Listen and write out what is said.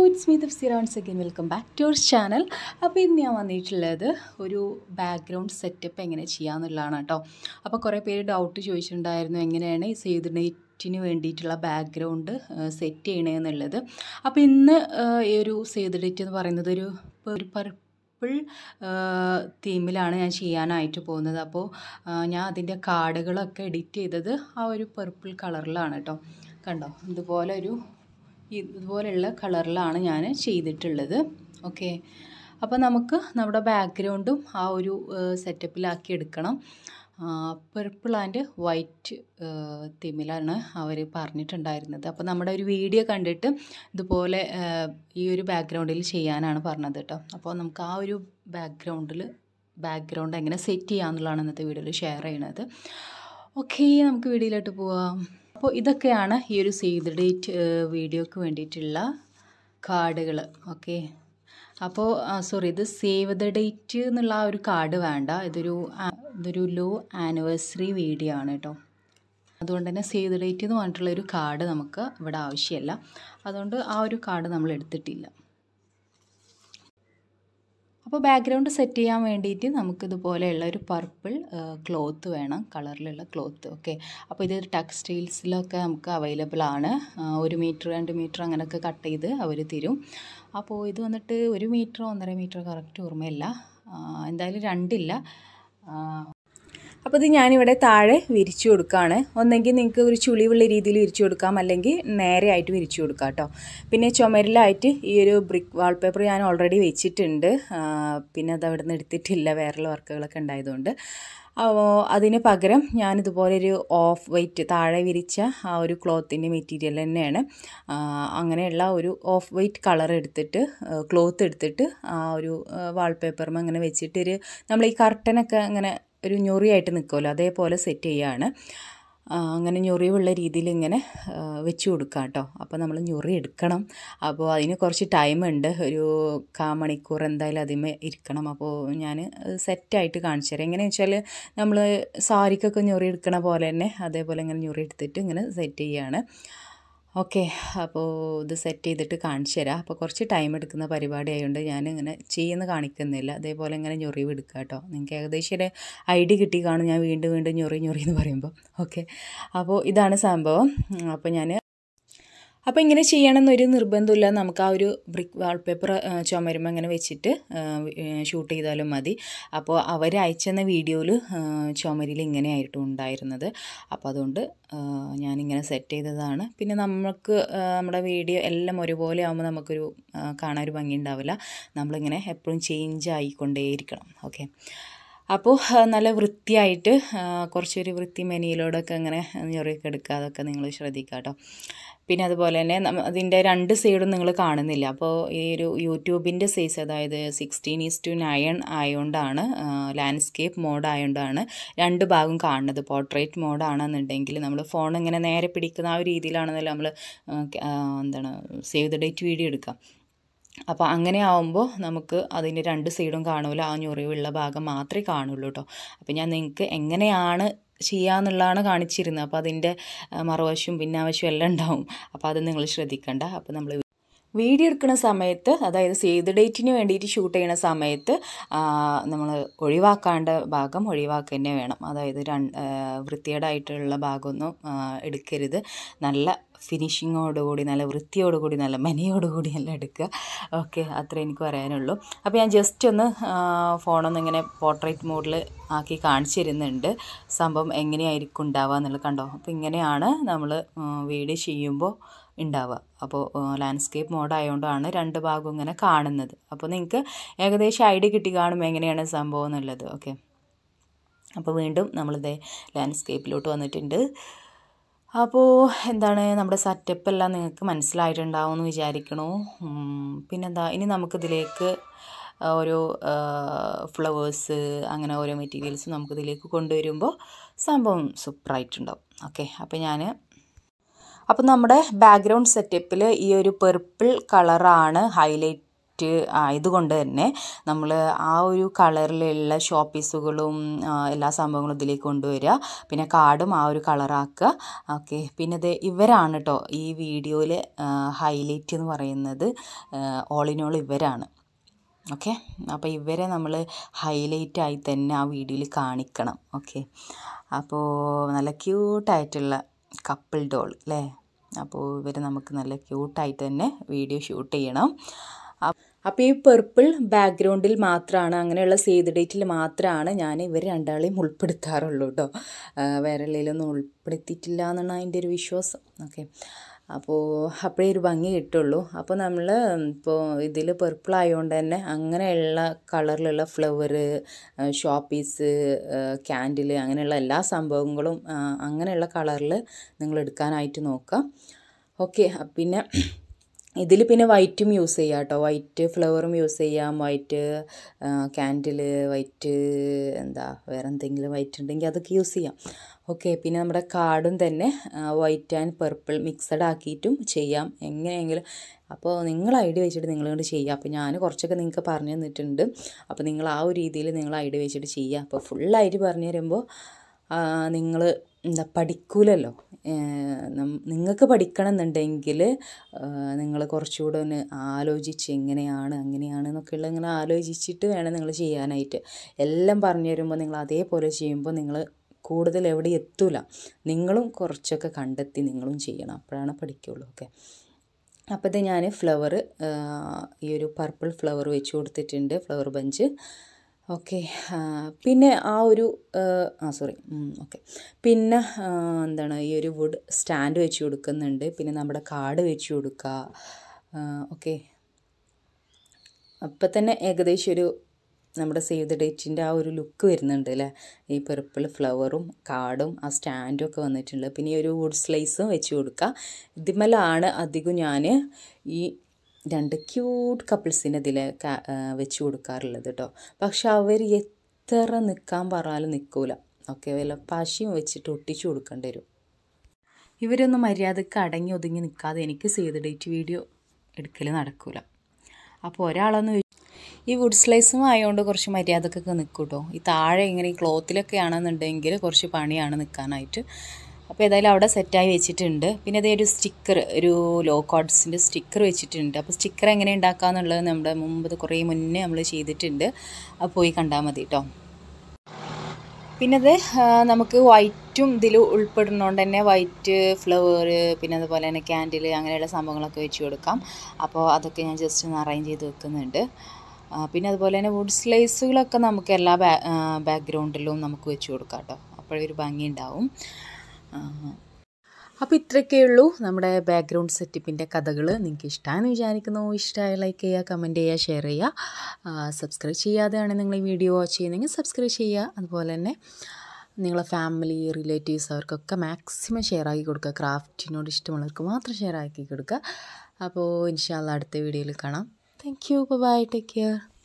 it's me Thafseera once again welcome back to our channel അപ്പോൾ ഇന്ന് ഞാൻ വന്നിട്ടുള്ളത് ഒരു ബാക്ക്ഗ്രൗണ്ട് സെറ്റപ്പ് എങ്ങനെ ചെയ്യാമെന്നുള്ളതാണ് കേട്ടോ അപ്പോൾ കുറേ പേര് ഡൗട്ട് ചോദിച്ചിട്ടുണ്ടായിരുന്നു എങ്ങനെയാണ് ഈ സേവ് നെറ്റിന് വേണ്ടിയിട്ടുള്ള ബാക്ക്ഗ്രൗണ്ട് സെറ്റ് ചെയ്യണതെന്നുള്ളത് അപ്പോൾ ഇന്ന് ആ, ഈ ഒരു സേവ് ഡേറ്റ് എന്ന് പറയുന്നത് ഒരു ഒരു പർപ്പിൾ തീമിലാണ് ഞാൻ ചെയ്യാനായിട്ട് പോകുന്നത് അപ്പോൾ ആ, ഞാൻ അതിൻ്റെ കാർഡുകളൊക്കെ എഡിറ്റ് ചെയ്തത് ആ ഒരു പർപ്പിൾ കളറിലാണ് കേട്ടോ കണ്ടോ ഇതുപോലെ ഒരു ഇതുപോലെയുള്ള കളറിലാണ് ഞാൻ ചെയ്തിട്ടുള്ളത് ഓക്കെ അപ്പോൾ നമുക്ക് നമ്മുടെ ബാക്ക്ഗ്രൗണ്ടും ആ ഒരു സെറ്റപ്പിലാക്കി എടുക്കണം പർപ്പിൾ ആൻഡ് വൈറ്റ് തീമിലാണ് അവർ പറഞ്ഞിട്ടുണ്ടായിരുന്നത് അപ്പോൾ നമ്മുടെ ഒരു വീഡിയോ കണ്ടിട്ട് ഇതുപോലെ ആ, ഈ ഒരു ബാക്ക്ഗ്രൗണ്ടിൽ ചെയ്യാനാണ് പറഞ്ഞത് കേട്ടോ അപ്പോൾ നമുക്ക് ആ ഒരു ബാക്ക്ഗ്രൗണ്ടിൽ ബാക്ക്ഗ്രൗണ്ട് എങ്ങനെ സെറ്റ് ചെയ്യാമെന്നുള്ളതാണ് ഇന്നത്തെ വീഡിയോയിൽ ഷെയർ ചെയ്യണത് ഓക്കെ നമുക്ക് വീഡിയോയിലോട്ട് പോവാം അപ്പോൾ ഇതൊക്കെയാണ് ഈ ഒരു സേവ് ദ ഡേറ്റ് വീഡിയോക്ക് വേണ്ടിയിട്ടുള്ള കാർഡുകൾ ഓക്കെ അപ്പോൾ സോറി ഇത് സേവ് ദ ഡേറ്റ് എന്നുള്ള ആ ഒരു കാർഡ് വേണ്ട ഇതൊരു ആ, ഇതൊരു ലോ ആനിവേഴ്സറി വീഡിയോ ആണ് കേട്ടോ അതുകൊണ്ട് തന്നെ സേവ് ദ ഡേറ്റ് എന്ന് പറഞ്ഞിട്ടുള്ള ഒരു കാർഡ് നമുക്ക് ഇവിടെ ആവശ്യമില്ല അതുകൊണ്ട് ആ ഒരു കാർഡ് നമ്മൾ എടുത്തിട്ടില്ല അപ്പോൾ ബാക്ക്ഗ്രൗണ്ട് സെറ്റ് ചെയ്യാൻ വേണ്ടിയിട്ട് നമുക്കിതുപോലെയുള്ള ഒരു പർപ്പിൾ ക്ലോത്ത് വേണം കളറിലുള്ള ക്ലോത്ത് ഓക്കെ അപ്പോൾ ഇത് ടെക്സ്റ്റൈൽസിലൊക്കെ നമുക്ക് അവൈലബിൾ ആണ് ആ, ഒരു മീറ്റർ രണ്ട് മീറ്റർ അങ്ങനെയൊക്കെ കട്ട് ചെയ്ത് അവർ തരും അപ്പോൾ ഇത് വന്നിട്ട് ഒരു മീറ്റർ ഒന്നര മീറ്റർ കറക്റ്റ് ഓർമ്മയില്ല ആ, എന്തായാലും രണ്ടില്ല ആ, അപ്പോൾ ഇത് ഞാനിവിടെ താഴെ വിരിച്ചു കൊടുക്കുകയാണ് ഒന്നെങ്കിൽ നിങ്ങൾക്ക് ഒരു ചുളിവുള്ള രീതിയിൽ വിരിച്ചു കൊടുക്കാം അല്ലെങ്കിൽ നേരെ ആയിട്ട് വിരിച്ചു കൊടുക്കാം കേട്ടോ പിന്നെ ചുമരിലായിട്ട് ഈ ഒരു ബ്രിക്ക് വാൾപേപ്പർ ഞാൻ ഓൾറെഡി വെച്ചിട്ടുണ്ട് ആ, പിന്നെ അത് അവിടെ നിന്ന് എടുത്തിട്ടില്ല വേറെയുള്ള വർക്കുകളൊക്കെ ഉണ്ടായതുകൊണ്ട് അപ്പോൾ അതിന് പകരം ഞാനിതുപോലെ ഒരു ഓഫ് വൈറ്റ് താഴെ വിരിച്ച ആ ഒരു ക്ലോത്തിൻ്റെ മെറ്റീരിയൽ തന്നെയാണ് ആ, അങ്ങനെയുള്ള ഒരു ഓഫ് വൈറ്റ് കളർ എടുത്തിട്ട് ക്ലോത്ത് എടുത്തിട്ട് ആ ഒരു വാൾപേപ്പറും അങ്ങനെ വെച്ചിട്ടൊരു നമ്മൾ ഈ കർട്ടനൊക്കെ അങ്ങനെ ഒരു ഞൊറിയായിട്ട് നിൽക്കുമല്ലോ അതേപോലെ സെറ്റ് ചെയ്യുകയാണ് ആ, അങ്ങനെ ഞൊറിവുള്ള രീതിയിൽ ഇങ്ങനെ ആ, വെച്ച് കൊടുക്കാം കേട്ടോ അപ്പോൾ നമ്മൾ ഞൊറി എടുക്കണം അപ്പോൾ അതിന് കുറച്ച് ടൈമുണ്ട് ഒരു കാ മണിക്കൂർ എന്തായാലും അതിമേ ഇരിക്കണം അപ്പോൾ ഞാൻ സെറ്റായിട്ട് കാണിച്ചു തരാം എങ്ങനെയാണെന്ന് വെച്ചാൽ നമ്മൾ സാരിക്കൊക്കെ ഞൊറി എടുക്കണ പോലെ തന്നെ അതേപോലെ ഇങ്ങനെ ഞൊറി എടുത്തിട്ട് ഇങ്ങനെ സെറ്റ് ചെയ്യുകയാണ് ഓക്കെ അപ്പോൾ ഇത് സെറ്റ് ചെയ്തിട്ട് കാണിച്ചു തരാം അപ്പോൾ കുറച്ച് ടൈം എടുക്കുന്ന പരിപാടി ആയതുകൊണ്ട് ഞാൻ ഇങ്ങനെ ചെയ്യുന്ന കാണിക്കുന്നില്ല അതേപോലെ ഇങ്ങനെ ഞൊറിവ് എടുക്കുക കേട്ടോ നിങ്ങൾക്ക് ഏകദേശം ഒരു ഐഡിയ കിട്ടി കാണും ഞാൻ വീണ്ടും വീണ്ടും ഞൊറി ഞൊറി എന്ന് പറയുമ്പോൾ ഓക്കെ അപ്പോൾ ഇതാണ് സംഭവം ഉം, അപ്പോൾ ഞാൻ അപ്പോൾ ഇങ്ങനെ ചെയ്യണമെന്നൊരു നിർബന്ധമില്ല നമുക്ക് ആ ഒരു ബ്രിക്ക് വാൾപേപ്പർ ചുമരുമ്പോൾ അങ്ങനെ വെച്ചിട്ട് ഷൂട്ട് ചെയ്താലും മതി അപ്പോൾ അവർ അയച്ചെന്ന വീഡിയോയിൽ ചുമരിൽ ഇങ്ങനെയായിട്ടും ഉണ്ടായിരുന്നത് അപ്പോൾ അതുകൊണ്ട് ആ, ഞാനിങ്ങനെ സെറ്റ് ചെയ്തതാണ് പിന്നെ നമുക്ക് ആ, നമ്മുടെ വീഡിയോ എല്ലാം ഒരുപോലെ ആകുമ്പോൾ നമുക്കൊരു ആ, കാണാൻ ഒരു ഭംഗി ഉണ്ടാവില്ല നമ്മളിങ്ങനെ എപ്പോഴും ചേഞ്ച് ആയിക്കൊണ്ടേയിരിക്കണം ഓക്കെ അപ്പോൾ ആ, നല്ല വൃത്തിയായിട്ട് ആ, കുറച്ചൊരു വൃത്തി മെനിയിലൂടെയൊക്കെ അങ്ങനെ ഞൊറിയൊക്കെ എടുക്കുക അതൊക്കെ നിങ്ങൾ ശ്രദ്ധിക്കുക കേട്ടോ പിന്നെ അതുപോലെ തന്നെ നമ്മ- അതിൻ്റെ രണ്ട് സൈഡും നിങ്ങൾ കാണുന്നില്ല അപ്പോൾ ഈ ഒരു യൂട്യൂബിൻ്റെ സൈസ് അതായത് സിക്സ്റ്റീൻ ഈസ് ടു നയൻ ആയതുകൊണ്ടാണ് ലാൻഡ്സ്കേപ്പ് മോഡ് ആയതുകൊണ്ടാണ് രണ്ട് ഭാഗം കാണുന്നത് പോർട്രേറ്റ് മോഡാണെന്നുണ്ടെങ്കിൽ നമ്മൾ ഫോൺ ഇങ്ങനെ നേരെ പിടിക്കുന്ന ആ ഒരു രീതിയിലാണെന്നല്ല നമ്മൾ എന്താണ് സേവ് ദ ഡേറ്റ് വീഡിയോ എടുക്കാം അപ്പോൾ അങ്ങനെ ആവുമ്പോൾ നമുക്ക് അതിൻ്റെ രണ്ട് സൈഡും കാണൂല ആ ഞൊറിവുള്ള ഭാഗം മാത്രമേ കാണുള്ളൂ കേട്ടോ അപ്പോൾ ഞാൻ നിങ്ങൾക്ക് എങ്ങനെയാണ് ചെയ്യാന്നുള്ളതാണ് കാണിച്ചിരുന്നത് അപ്പോൾ അതിൻ്റെ ആ, മറുവശവും പിന്നാവശവും എല്ലാം ഉണ്ടാവും അപ്പോൾ അത് നിങ്ങൾ ശ്രദ്ധിക്കണ്ട അപ്പോൾ നമ്മൾ വീഡിയോ എടുക്കുന്ന സമയത്ത് അതായത് സേവ് ഡേറ്റിന് വേണ്ടിയിട്ട് ഷൂട്ട് ചെയ്യുന്ന സമയത്ത് നമ്മൾ ഒഴിവാക്കാണ്ട ഭാഗം ഒഴിവാക്കുക തന്നെ വേണം അതായത് രണ്ട് വൃത്തികേടായിട്ടുള്ള ഭാഗമൊന്നും ആ, എടുക്കരുത് നല്ല ഫിനിഷിങ്ങോടുകൂടി നല്ല വൃത്തിയോടുകൂടി നല്ല മെനയോടുകൂടി എല്ലാം എടുക്കുക ഓക്കെ അത്രേ എനിക്ക് പറയാനുള്ളൂ അപ്പോൾ ഞാൻ ജസ്റ്റ് ഒന്ന് ആ, ഫോണൊന്ന് ഇങ്ങനെ പോർട്രേറ്റ് മോഡിൽ ആക്കി കാണിച്ചു തരുന്നുണ്ട് സംഭവം എങ്ങനെയായിരിക്കും ഉണ്ടാവുക എന്നുള്ളത് കണ്ടോ അപ്പോൾ ഇങ്ങനെയാണ് നമ്മൾ വീഡിയോ ചെയ്യുമ്പോൾ ഉണ്ടാവുക അപ്പോൾ ലാൻഡ്സ്കേപ്പ് മോഡ് ആയതുകൊണ്ടാണ് രണ്ട് ഭാഗവും ഇങ്ങനെ കാണുന്നത് അപ്പോൾ നിങ്ങൾക്ക് ഏകദേശം ഐഡിയ കിട്ടി കാണും എങ്ങനെയാണ് സംഭവം എന്നുള്ളത് ഓക്കെ അപ്പോൾ വീണ്ടും നമ്മളിതേ ലാൻഡ്സ്കേപ്പിലോട്ട് വന്നിട്ടുണ്ട് അപ്പോൾ എന്താണ് നമ്മുടെ സെറ്റപ്പ് എല്ലാം നിങ്ങൾക്ക് മനസ്സിലായിട്ടുണ്ടാവും എന്ന് വിചാരിക്കണു ഉം, പിന്നെന്താ ഇനി നമുക്കിതിലേക്ക് ഓരോ ഫ്ലവേഴ്സ് അങ്ങനെ ഓരോ മെറ്റീരിയൽസ് നമുക്കിതിലേക്ക് കൊണ്ടുവരുമ്പോൾ സംഭവം സൂപ്പറായിട്ടുണ്ടാവും ഓക്കെ അപ്പോൾ ഞാൻ അപ്പോൾ നമ്മുടെ ബാക്ക്ഗ്രൗണ്ട് സെറ്റപ്പിൽ ഈ ഒരു പെർപ്പിൾ കളറാണ് ഹൈലൈറ്റ് വൈറ്റ് ആയതുകൊണ്ട് തന്നെ നമ്മൾ ആ ഒരു കളറിലുള്ള ഷോപ്പീസുകളും എല്ലാ സംഭവങ്ങളും ഇതിലേക്ക് കൊണ്ടുവരിക പിന്നെ കാർഡും ആ ഒരു കളറാക്കുക ഓക്കെ പിന്നെ ഇത് ഇവരാണ് കേട്ടോ ഈ വീഡിയോയിൽ ഹൈലൈറ്റ് എന്ന് പറയുന്നത് ഓൾ ഇൻ ഓൾ ഇവരാണ് ഓക്കെ അപ്പോൾ ഇവരെ നമ്മൾ ഹൈലൈറ്റ് ആയി തന്നെ ആ വീഡിയോയിൽ കാണിക്കണം ഓക്കെ അപ്പോൾ നല്ല ക്യൂട്ടായിട്ടുള്ള കപ്പിൾ ഡോൾ അല്ലേ അപ്പോൾ ഇവർ നമുക്ക് നല്ല ക്യൂട്ടായിട്ട് തന്നെ വീഡിയോ ഷൂട്ട് ചെയ്യണം അപ്പോൾ ഈ പെർപ്പിൾ ബാക്ക്ഗ്രൗണ്ടിൽ മാത്രമാണ് അങ്ങനെയുള്ള സേവ് ഡേറ്റിൽ മാത്രമാണ് ഞാൻ ഇവർ രണ്ടാളെയും ഉൾപ്പെടുത്താറുള്ളൂ കേട്ടോ വേറെ ഉള്ളതിലൊന്നും ഉൾപ്പെടുത്തിയിട്ടില്ല എന്നാണ് അതിൻ്റെ ഒരു വിശ്വാസം ഓക്കെ അപ്പോൾ അപ്പോഴേ ഒരു ഭംഗി കിട്ടുള്ളൂ അപ്പോൾ നമ്മൾ ഇപ്പോൾ ഇതിൽ പെർപ്പിൾ ആയതുകൊണ്ട് തന്നെ അങ്ങനെയുള്ള കളറിലുള്ള ഫ്ലവർ ഷോപ്പീസ് ക്യാൻഡിൽ അങ്ങനെയുള്ള എല്ലാ സംഭവങ്ങളും അങ്ങനെയുള്ള കളറിൽ നിങ്ങൾ എടുക്കാനായിട്ട് നോക്കാം ഓക്കെ പിന്നെ ഇതിൽ പിന്നെ വൈറ്റും യൂസ് ചെയ്യാം കേട്ടോ വൈറ്റ് ഫ്ലവറും യൂസ് ചെയ്യാം വൈറ്റ് ക്യാൻഡിൽ വൈറ്റ് എന്താ വേറെ എന്തെങ്കിലും വൈറ്റ് ഉണ്ടെങ്കിൽ അതൊക്കെ യൂസ് ചെയ്യാം ഓക്കെ പിന്നെ നമ്മുടെ കാർഡും തന്നെ വൈറ്റ് ആൻഡ് പർപ്പിൾ മിക്സഡ് ആക്കിയിട്ടും ചെയ്യാം എങ്ങനെയെങ്കിലും അപ്പോൾ നിങ്ങൾ ഐഡിയ വെച്ചിട്ട് നിങ്ങളോട് ചെയ്യുക അപ്പോൾ ഞാൻ കുറച്ചൊക്കെ നിങ്ങൾക്ക് പറഞ്ഞു തന്നിട്ടുണ്ട് അപ്പോൾ നിങ്ങൾ ആ ഒരു രീതിയിൽ നിങ്ങൾ ഐഡിയ വെച്ചിട്ട് ചെയ്യുക അപ്പോൾ ഫുള്ളായിട്ട് പറഞ്ഞു തരുമ്പോൾ നിങ്ങൾ എന്താ പഠിക്കൂലല്ലോ നിങ്ങൾക്ക് പഠിക്കണം എന്നുണ്ടെങ്കിൽ നിങ്ങൾ കുറച്ചുകൂടെ ഒന്ന് ആലോചിച്ച് എങ്ങനെയാണ് അങ്ങനെയാണ് എന്നൊക്കെയുള്ള ഇങ്ങനെ ആലോചിച്ചിട്ട് വേണം നിങ്ങൾ ചെയ്യാനായിട്ട് എല്ലാം പറഞ്ഞു തരുമ്പോൾ നിങ്ങൾ അതേപോലെ ചെയ്യുമ്പോൾ നിങ്ങൾ കൂടുതൽ എവിടെ എത്തൂല നിങ്ങളും കുറച്ചൊക്കെ കണ്ടെത്തി നിങ്ങളും ചെയ്യണം അപ്പോഴാണ് പഠിക്കുള്ളൂ ഓക്കെ അപ്പോൾ ഇത് ഞാൻ ഫ്ലവർ ഈ ഒരു പർപ്പിൾ ഫ്ലവർ വെച്ച് കൊടുത്തിട്ടുണ്ട് ഫ്ലവർ ബഞ്ച് ഓക്കെ പിന്നെ ആ ഒരു ആ സോറി ഓക്കെ പിന്നെ എന്താണ് ഈ ഒരു വുഡ് സ്റ്റാൻഡ് വെച്ച് കൊടുക്കുന്നുണ്ട് പിന്നെ നമ്മുടെ കാർഡ് വെച്ച് കൊടുക്കുക ഓക്കെ അപ്പം തന്നെ ഏകദേശം ഒരു നമ്മുടെ സേവ് ദ ഡേറ്റിൻ്റെ ആ ഒരു ലുക്ക് വരുന്നുണ്ട് അല്ലേ ഈ പെർപ്പിൾ ഫ്ലവറും കാർഡും ആ സ്റ്റാൻഡും ഒക്കെ വന്നിട്ടുണ്ട് പിന്നെ ഈ ഒരു വുഡ് സ്ലൈസും വെച്ച് കൊടുക്കുക ഇതിമലാണ് അധികം ഞാൻ ഈ രണ്ട് ക്യൂട്ട് കപ്പിൾസിനെ ഇതിൽ വെച്ച് കൊടുക്കാറുള്ളത് കേട്ടോ പക്ഷെ അവർ എത്ര നിൽക്കാൻ പറഞ്ഞാലും നിൽക്കൂല ഓക്കെ വല്ല പശയും വെച്ചിട്ട് ഒട്ടിച്ചു കൊടുക്കേണ്ടി വരും ഇവരൊന്നും മര്യാദക്ക് അടങ്ങി ഒതുങ്ങി നിൽക്കാതെ എനിക്ക് സേവ് ഡേറ്റ് വീഡിയോ എടുക്കൽ നടക്കൂല അപ്പോൾ ഒരാളൊന്ന് ഈ വുഡ് സ്ലൈസും ആയതുകൊണ്ട് കുറച്ച് മര്യാദക്കൊക്കെ നിൽക്കും കേട്ടോ ഈ താഴെ ഇങ്ങനെ ഈ ക്ലോത്തിലൊക്കെ ആണെന്നുണ്ടെങ്കിൽ കുറച്ച് പണിയാണ് നിൽക്കാനായിട്ട് അപ്പോൾ ഏതായാലും അവിടെ സെറ്റായി വെച്ചിട്ടുണ്ട് പിന്നെ അതേ ഒരു സ്റ്റിക്കർ ഒരു ലോ കോഡ്സിൻ്റെ സ്റ്റിക്കർ വെച്ചിട്ടുണ്ട് അപ്പോൾ സ്റ്റിക്കർ എങ്ങനെ ഉണ്ടാക്കാന്നുള്ളത് നമ്മുടെ മുമ്പ് കുറേ മുന്നേ നമ്മൾ ചെയ്തിട്ടുണ്ട് അപ്പോൾ പോയി കണ്ടാൽ മതി കേട്ടോ പിന്നെ അത് നമുക്ക് വൈറ്റും ഇതിൽ ഉൾപ്പെടുന്നതുകൊണ്ട് തന്നെ വൈറ്റ് ഫ്ലവർ പിന്നെ അതുപോലെ തന്നെ ക്യാൻഡിൽ അങ്ങനെയുള്ള സംഭവങ്ങളൊക്കെ വെച്ച് കൊടുക്കാം അപ്പോൾ അതൊക്കെ ഞാൻ ജസ്റ്റ് ഒന്ന് അറേഞ്ച് ചെയ്ത് വെക്കുന്നുണ്ട് പിന്നെ അതുപോലെ തന്നെ വുഡ് സ്ലൈസുകളൊക്കെ നമുക്ക് എല്ലാ ബാ ബാക്ക്ഗ്രൗണ്ടിലും നമുക്ക് വെച്ച് കൊടുക്കാം കേട്ടോ അപ്പോഴൊരു ഭംഗി ഉണ്ടാവും അപ്പോൾ ഇത്രയൊക്കെയുള്ളൂ നമ്മുടെ ബാക്ക്ഗ്രൗണ്ട് സെറ്റപ്പിൻ്റെ കഥകൾ നിങ്ങൾക്ക് ഇഷ്ടമാണെന്ന് വിചാരിക്കുന്നു ഇഷ്ടമായ ലൈക്ക് ചെയ്യുക കമൻറ്റ് ചെയ്യുക ഷെയർ ചെയ്യുക സബ്സ്ക്രൈബ് ചെയ്യാതെയാണ് നിങ്ങൾ ഈ വീഡിയോ വാച്ച് ചെയ്യുന്നതെങ്കിൽ സബ്സ്ക്രൈബ് ചെയ്യുക അതുപോലെ തന്നെ നിങ്ങളെ ഫാമിലി റിലേറ്റീവ്സ് അവർക്കൊക്കെ മാക്സിമം ഷെയർ ആക്കി കൊടുക്കുക ക്രാഫ്റ്റിനോട് ഇഷ്ടമുള്ളവർക്ക് മാത്രം ഷെയർ ആക്കി കൊടുക്കുക അപ്പോൾ ഇൻഷാല്ല അടുത്ത വീഡിയോയിൽ കാണാം thank you bye take care